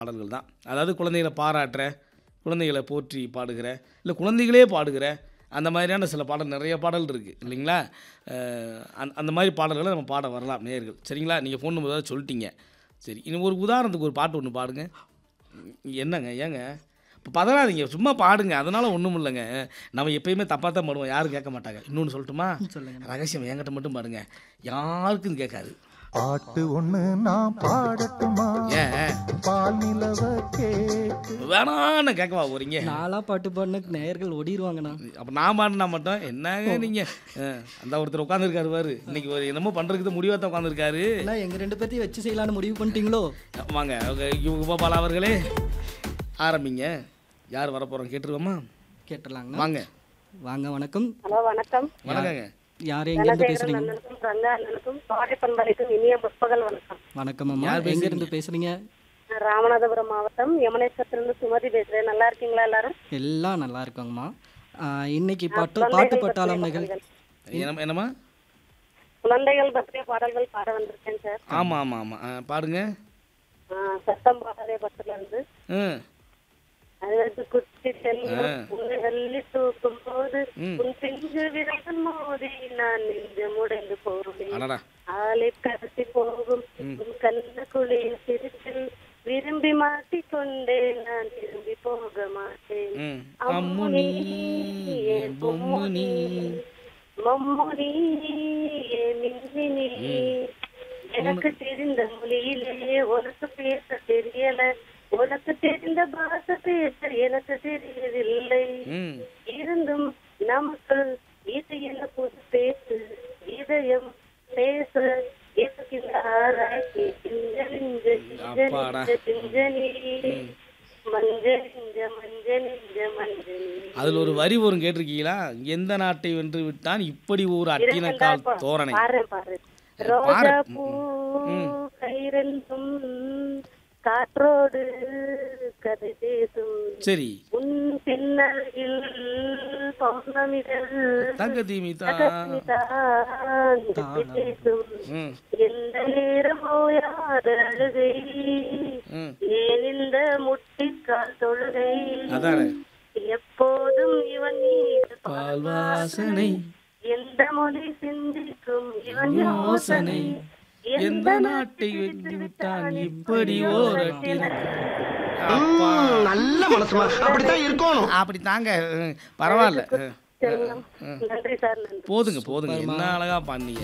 பாடல்கள் தான் அதாவது குழந்தைகளை பாராட்டுற குழந்தைகளை போற்றி பாடுகிற இல்லை குழந்தைகளே பாடுகிற அந்த மாதிரியான சில பாடல் நிறைய பாடல் இருக்குது இல்லைங்களா அஹ் அந்த அந்த மாதிரி பாடல்களை நம்ம பாட வரலாம் நேயர்கள் சரிங்களா நீங்கள் ஃபோன் நம்பர் ஏதாவது சொல்லிட்டீங்க சரி இன்னும் ஒரு உதாரணத்துக்கு ஒரு பாட்டு ஒன்று பாடுங்க என்னங்க ஏங்க இப்போ பதறாதீங்க சும்மா பாடுங்க அதனால் ஒன்றும் இல்லைங்க நம்ம எப்பயுமே தப்பாக தான் பாடுவோம் யாரும் கேட்க மாட்டாங்க இன்னொன்னு சொல்லட்டுமா சொல்லுங்க ரகசியம் என்கிட்ட மட்டும் பாடுங்க யாருக்கும் கேட்காது பாட்டு ஒண்ணு நான் பாடட்டுமா ஏன் பால் நிலவ கேட்டு வேணான்னு கேட்கவா போறீங்க நாளா பாட்டு பாடின நேயர்கள் ஓடிடுவாங்கண்ணா அப்போ நான் பாடினா மட்டும் என்னங்க நீங்கள் அந்த ஒருத்தர் உட்காந்துருக்காரு பாரு இன்னைக்கு ஒரு என்னமோ பண்ணுறதுக்கு முடிவாக தான் உட்காந்துருக்காரு அண்ணா எங்க ரெண்டு பேர்த்தையும் வச்சு செய்யலாம்னு முடிவு பண்ணிட்டீங்களோ வாங்க கோபால் அவர்களே ஆரம்பிங்க யார் வர போகிறோம் கேட்டுருவோமா கேட்டுடலாங்கண்ணா வாங்க வாங்க வணக்கம் ஹலோ வணக்கம் வணக்கங்க யார் எங்கேருந்து பேசுறீங்க அண்ணனுக்கும் ரங்கா அண்ணனுக்கும் பாடி பண்பலைக்கும் இனிய முற்பகல் வணக்கம் வணக்கம் அம்மா யார் எங்க இருந்து பேசுறீங்க நான் ராமநாதபுரம் மாவட்டம் யமுனேஸ்வரத்திலிருந்து சுமதி பேசுறேன் நல்லா இருக்கீங்களா எல்லாரும் எல்லாம் நல்லா இருக்காங்கம்மா ஆஹ் இன்னைக்கு பாட்டு பாட்டு பட்டாளம் நிகழ் என்ன என்னம்மா குழந்தைகள் பற்றிய பாடல்கள் பாட வந்திருக்கேன் சார் ஆமாம் ஆமாம் ஆமாம் ஆ, பாடுங்க ஆ, சத்தம் பாடலே பத்துல இருந்து ம் அழகு குத்தி செல்லும் உன்னை அள்ளி தூக்கும் போது ம். உன் பிஞ்சு விரல் மோதி நான் நெஞ்சு முடைந்து போவேன் அடடா ஆளை கடத்தி போகும் உன் கண்ண குளிர் சிரிப்பில் விரும்பி மாட்டிக்கொண்டே நான் திரும்பி போக மாட்டேன் ம் அம்முனி ஏன் பொம்முனி மம்முனி ஏன் மின்மினி எனக்கு தெரிந்த மொழியிலே உனக்கு பேச தெரியல உனக்கு தெரிந்த பாஷை பேச எனக்கு தெரியவில்லை ம் இருந்தும் நமக்கு இது என்ன புது பேசு இதயம் பேச இருக்கின்ற ஆராய்ச்சி சிஞ்சலிஞ்ச அப்பாடா. சிஞ்சனி மஞ்சளிஞ்ச மஞ்சளிஞ்ச மஞ்சளி அதில் ஒரு வரி வரும் கேட்டிருக்கீங்களா எந்த நாட்டை வென்று விட்டான் இப்படி ஒரு அட்டினக்கால் தோரணை பாரு பாரு ரோஜா பூ கைரெல்லும் காற்றோடு கதை பேசும் சரி உன் பின்னருகில் பௌர்ணமிகள் தங்க தீமி தான் தான் பேசும் ம் எந்த நேரம் ஓயாத அழுகை ம் ஏன் இந்த முட்டிக்கால் தொழுகை அதானே எப்போதும் இவன் மீது பால் வாசனை எந்த மொழி சிந்திக்கும் இவன் யோசனை யோசனை எந்த நாட்டை வென்று விட்டான் இப்படி ஓர் அப்பா நல்ல மனசுமா அப்படித்தான் இருக்கணும் அப்படி தாங்க ம், பரவாயில்ல ம், செல்லம். நன்றி சார் நன்றி போதுங்க போதுங்க என்ன அழகா பண்ணீங்க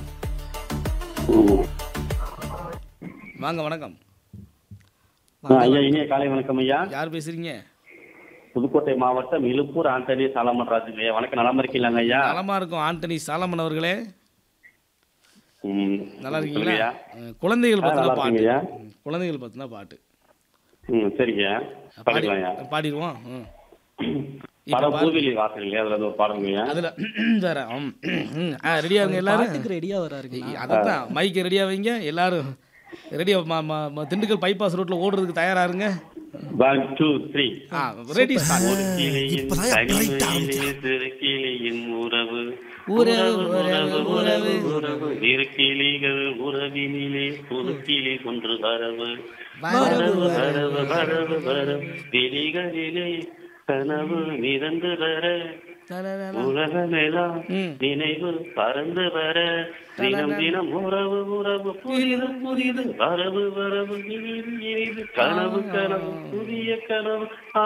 வாங்க வணக்கம் ஐயா இனிய காலை வணக்கம் ஐயா யார் பேசுறீங்க புதுக்கோட்டை மாவட்டம் இலுப்பூர் ஆண்டனி சாலமன் ராஜுங்க ஐயா வணக்கம் நலமா இருக்கீங்களாங்க ஐயா நலமா இருக்கும் ஆண்டனி சாலமன் அவர்களே ம், நல்லா சொல்லுங்க இருக்கீங்களா ஐயா. ம், குழந்தைகள் ஆ, பத்தின நல்லா பாட்டு இருக்கீங்க ஐயா. ம், குழந்தைகள் பத்தின பாட்டு ம் சரிங்க ஐயா பாடி பாடிக்கலாம் ஐயா பாடிடுவோம் ம். இப்ப படம் பாரு. பூவிலி வாசல் இல்லையா அதுல இருந்து ஒரு பாடுங்க ஐயா அதுல வேற ம், ம். ஆ ரெடியா இருங்க எல்லாரும் பாட்டுக்கு ரெடியா வராருங்கண்ணா அதான் மைக்கு ரெடியா வைங்க எல்லாரும் ரெடியா திண்டுக்கல் பைபாஸ் ரோட்ல ஓடுறதுக்கு தயாரா இருங்க ஒன் டூ த்ரீ ஆ ரெடி ஸ்டார்ட் கிளியின் தனிமையிலே சிறு கிளியின் உறவு உறவு, உறவு, உறவு. உறவு இரு கிளிகள் உறவினிலே புது கிளி ஒன்று வரவு வரவு, வரவு வரவு வரவு விழிகளிலே கனவு மிதந்து வர உலகமெல்லாம் ம். நினைவு பறந்து வர தினம் தினம் உறவு உறவு புரிது புரிது வரவு வரவு இனிது இனிது கனவு கனவு புதிய கனவு ஆ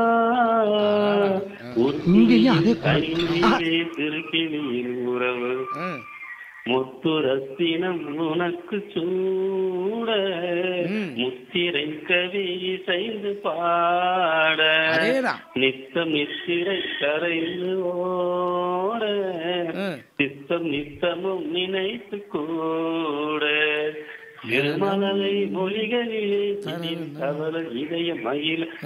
தனிமையிலே திருக்கிளியின் உறவு ம். முத்துரத்தினம் உனக்கு சூட ம். முத்திரை கவி செய்து பாட அதேதான் நித்தம் நித்திரை கரைந்து ஓட ம். சித்தம் நித்தமும் நினைத்து கூட திருமலை மொழிகளிலே கவல இதய மயில்